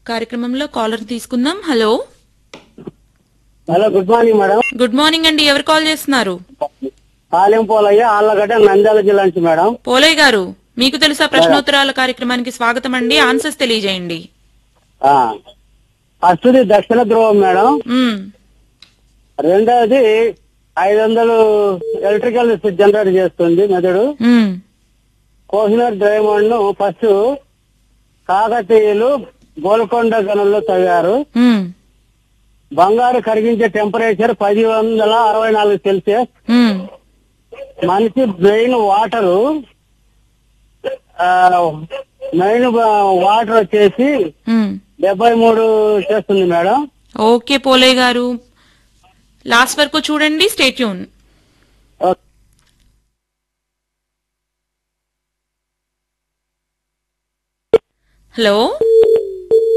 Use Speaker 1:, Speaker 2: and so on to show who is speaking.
Speaker 1: కార్యక్రమంలో కాలర్ తీసుకుందాం hello
Speaker 2: hello good morning madam
Speaker 1: good morning అండి ఎవరు కాల్ చేస్తున్నారు
Speaker 2: పాలెం పోలయ్య ఆళ్ళగడ్డ నంద్యాల జిల్లా నుంచి మేడం
Speaker 1: పోలయ్య గారు మీకు తెలుసా ప్రశ్నోత్తరాల కార్యక్రమానికి స్వాగతం అండి ఆన్సర్స్ తెలియజేయండి
Speaker 2: ఆ. ఫస్ట్ది దక్షిణ ధ్రువం మేడం
Speaker 1: మ్మ్.
Speaker 2: రెండవది ఐదు వందలు ఎలక్ట్రికల్ జనరేట్ చేస్తుంది మెదడు
Speaker 1: మ్మ్.
Speaker 2: కోహినూర్ డైమండ్ ను ఫస్ట్ కాకతీయులు గోల్కొండ గనుల్లో తవ్వారు
Speaker 1: మ్మ్.
Speaker 2: బంగారు కరిగించే టెంపరేచర్ పది వందల అరవై నాలుగు సెల్సియస్
Speaker 1: మ్మ్.
Speaker 2: మనిషి బ్రెయిన్ వాటరు మెయిన్ వాటర్ వచ్చేసి
Speaker 1: మ్మ్.
Speaker 2: డెబ్బై మూడు చేస్తుంది మేడం
Speaker 1: ఓకే పోలయ్య గారు లాస్ట్ వరకు చూడండి స్టేట్యూన్
Speaker 2: ఓకే.
Speaker 1: హలో